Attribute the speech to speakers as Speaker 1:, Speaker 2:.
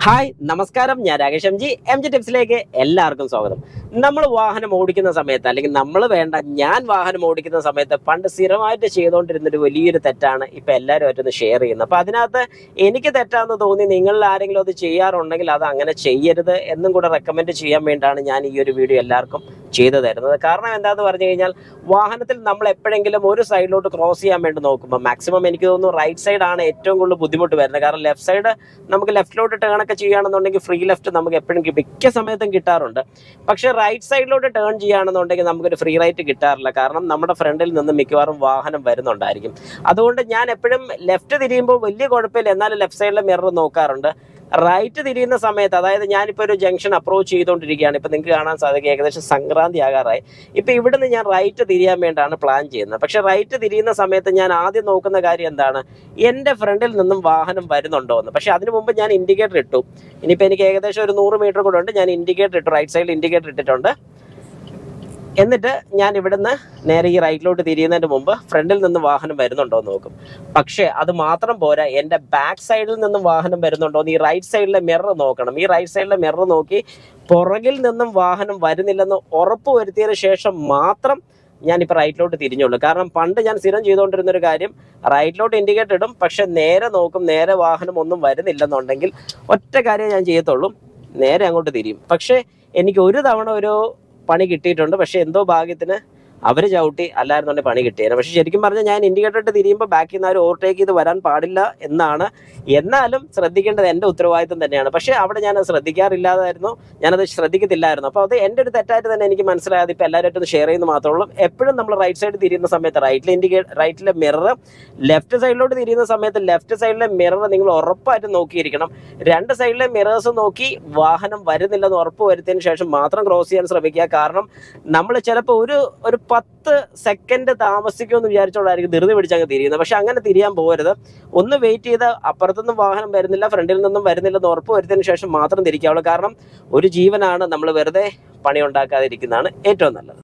Speaker 1: hi നമസ്കാരം ഞാൻ Rakesh M G M G ടിപ്സിലേക്ക് എല്ലാവർക്കും സ്വാഗതം നമ്മൾ വാഹനം ഓടിക്കുന്ന സമയത്ത് അല്ലെങ്കിൽ നമ്മൾ വേണ്ട ഞാൻ വാഹനം ഓടിക്കുന്ന സമയത്ത് പണ്ട് സ്ഥിരമായിട്ട് ചെയ്തുകൊണ്ടിരുന്ന ഒരു വലിയൊരു തെറ്റാണ് ഇപ്പൊ എല്ലാവരും ആയിട്ടൊന്ന് ഷെയർ ചെയ്യുന്നത് അപ്പൊ അതിനകത്ത് എനിക്ക് തെറ്റാന്ന് തോന്നി നിങ്ങളിൽ ആരെങ്കിലും അത് ചെയ്യാറുണ്ടെങ്കിൽ അത് അങ്ങനെ ചെയ്യരുത് എന്നും കൂടെ റെക്കമെൻഡ് ചെയ്യാൻ വേണ്ടിയാണ് ഞാൻ ഈ ഒരു വീഡിയോ എല്ലാവർക്കും ചെയ്തു തരുന്നത് കാരണം എന്താന്ന് പറഞ്ഞു കഴിഞ്ഞാൽ വാഹനത്തിൽ നമ്മൾ എപ്പോഴെങ്കിലും ഒരു സൈഡിലോട്ട് ക്രോസ് ചെയ്യാൻ വേണ്ടി നോക്കുമ്പോൾ മാക്സിമം എനിക്ക് തോന്നുന്നു റൈറ്റ് സൈഡ് ആണ് ഏറ്റവും കൂടുതൽ ബുദ്ധിമുട്ട് വരുന്നത് കാരണം ലെഫ്റ്റ് സൈഡ് നമുക്ക് ലെഫ്റ്റിലോട്ട് ടേണൊക്കെ ചെയ്യുകയാണെന്നുണ്ടെങ്കിൽ ഫ്രീ ലെഫ്റ്റ് നമുക്ക് എപ്പോഴും കി- മിക്ക സമയത്തും കിട്ടാറുണ്ട് പക്ഷേ റൈറ്റ് സൈഡിലോട്ട് ടേൺ ചെയ്യുകയാണെന്നുണ്ടെങ്കിൽ നമുക്കൊരു ഫ്രീ റൈറ്റ് കിട്ടാറില്ല കാരണം നമ്മുടെ ഫ്രണ്ടിൽ നിന്ന് മിക്കവാറും വാഹനം വരുന്നുണ്ടായിരിക്കും അതുകൊണ്ട് ഞാൻ എപ്പോഴും ലെഫ്റ്റ് തിരിയുമ്പോൾ വലിയ കുഴപ്പമില്ല എന്നാലും ലെഫ്റ്റ് സൈഡിലെ മിറർ നോക്കാറുണ്ട് റൈറ്റ് തിരിയുന്ന സമയത്ത് അതായത് ഞാനിപ്പോൾ ഒരു ജംഗ്ഷൻ അപ്രോച്ച് ചെയ്തുകൊണ്ടിരിക്കുകയാണ് ഇപ്പം നിങ്ങൾക്ക് കാണാൻ സാധിക്കും ഏകദേശം സംക്രാന്തി ആകാറായി ഇപ്പം ഇവിടുന്ന് ഞാൻ റൈറ്റ് തിരിയാൻ വേണ്ടിയാണ് പ്ലാൻ ചെയ്യുന്നത് പക്ഷേ റൈറ്റ് തിരിയുന്ന സമയത്ത് ഞാൻ ആദ്യം നോക്കുന്ന കാര്യം എന്താണ് എൻ്റെ ഫ്രണ്ടിൽ നിന്നും വാഹനം വരുന്നുണ്ടോ എന്ന് പക്ഷേ അതിന് മുമ്പ് ഞാൻ ഇൻഡിക്കേറ്റർ ഇട്ടു ഇനിയിപ്പോൾ എനിക്ക് ഏകദേശം ഒരു നൂറ് മീറ്റർ കൂടെ ഉണ്ട് ഞാൻ ഇൻഡിക്കേറ്റർ ഇട്ടു റൈറ്റ് സൈഡിൽ ഇൻഡിക്കേറ്റർ ഇട്ടിട്ടുണ്ട് എന്നിട്ട് ഞാൻ ഇവിടുന്ന് നേരെ ഈ റൈറ്റിലോട്ട് തിരിയുന്നതിന് മുമ്പ് ഫ്രണ്ടിൽ നിന്ന് വാഹനം വരുന്നുണ്ടോ എന്ന് നോക്കും പക്ഷേ അത് മാത്രം പോരാ എൻ്റെ ബാക്ക് സൈഡിൽ നിന്നും വാഹനം വരുന്നുണ്ടോ എന്ന് ഈ റൈറ്റ് സൈഡിലെ മിറർ നോക്കണം ഈ റൈറ്റ് സൈഡിലെ മിറർ നോക്കി പുറകിൽ നിന്നും വാഹനം വരുന്നില്ലെന്ന് ഉറപ്പ് വരുത്തിയതിന് ശേഷം മാത്രം ഞാനിപ്പോൾ റൈറ്റിലോട്ട് തിരിഞ്ഞുള്ളൂ കാരണം പണ്ട് ഞാൻ സ്ഥിരം ചെയ്തുകൊണ്ടിരുന്ന ഒരു കാര്യം റൈറ്റിലോട്ട് ഇൻഡിക്കേറ്റർ ഇടും പക്ഷെ നേരെ നോക്കും നേരെ വാഹനം ഒന്നും വരുന്നില്ലെന്നുണ്ടെങ്കിൽ ഒറ്റ കാര്യം ഞാൻ ചെയ്യത്തുള്ളൂ നേരെ അങ്ങോട്ട് തിരിയും പക്ഷേ എനിക്ക് ഒരു തവണ ഒരു പണി കിട്ടിയിട്ടുണ്ട് പക്ഷെ എന്തോ ഭാഗ്യത്തിന് അവർ ചവിട്ടി അല്ലായിരുന്നുണ്ടെങ്കിൽ പണി കിട്ടിയേനെ പക്ഷെ ശരിക്കും പറഞ്ഞാൽ ഞാൻ ഇൻഡിക്കേറ്റർ ഇട്ട് തിരിയുമ്പോൾ ബാക്കിൽ നിന്ന് ആരും ഓവർടേക്ക് ചെയ്ത് വരാൻ പാടില്ല എന്നാണ് എന്നാലും ശ്രദ്ധിക്കേണ്ടത് എൻ്റെ ഉത്തരവാദിത്വം തന്നെയാണ് പക്ഷേ അവിടെ ഞാനത് ശ്രദ്ധിക്കാറില്ലാതായിരുന്നു ഞാനത് ശ്രദ്ധിക്കത്തില്ലായിരുന്നു അപ്പോൾ അത് എൻ്റെ ഒരു തെറ്റായിട്ട് തന്നെ എനിക്ക് മനസ്സിലായത് ഇപ്പോൾ എല്ലാവരും ഒന്ന് ഷെയർ ചെയ്യുന്നത് മാത്രമേ ഉള്ളൂ എപ്പോഴും നമ്മൾ റൈറ്റ് സൈഡ് തിരിയുന്ന സമയത്ത് റൈറ്റിൽ ഇൻഡിക്കേറ്റ് റൈറ്റിലെ മിറർ ലെഫ്റ്റ് സൈഡിലോട്ട് തിരിയുന്ന സമയത്ത് ലെഫ്റ്റ് സൈഡിലെ മിറർ നിങ്ങൾ ഉറപ്പായിട്ടും നോക്കിയിരിക്കണം രണ്ട് സൈഡിലെ മിറേഴ്സ് നോക്കി വാഹനം വരുന്നില്ലെന്ന് ഉറപ്പ് വരുത്തിയതിന് ശേഷം മാത്രം ക്രോസ് ചെയ്യാൻ ശ്രമിക്കുക കാരണം നമ്മൾ ചിലപ്പോൾ ഒരു ഒരു പത്ത് സെക്കൻഡ് താമസിക്കുമെന്ന് വിചാരിച്ചോളായിരിക്കും ധൃതി പിടിച്ചങ്ങ് തിരിയുന്നത് പക്ഷെ അങ്ങനെ തിരിയാൻ പോകരുത് ഒന്ന് വെയിറ്റ് ചെയ്ത് അപ്പുറത്തുനിന്നും വാഹനം വരുന്നില്ല ഫ്രണ്ടിൽ നിന്നും വരുന്നില്ലെന്ന് ഉറപ്പ് വരുത്തിയതിന് ശേഷം മാത്രം തിരിക്കാവുള്ളൂ കാരണം ഒരു ജീവനാണ് നമ്മൾ വെറുതെ പണി ഉണ്ടാക്കാതിരിക്കുന്നതാണ് ഏറ്റവും നല്ലത്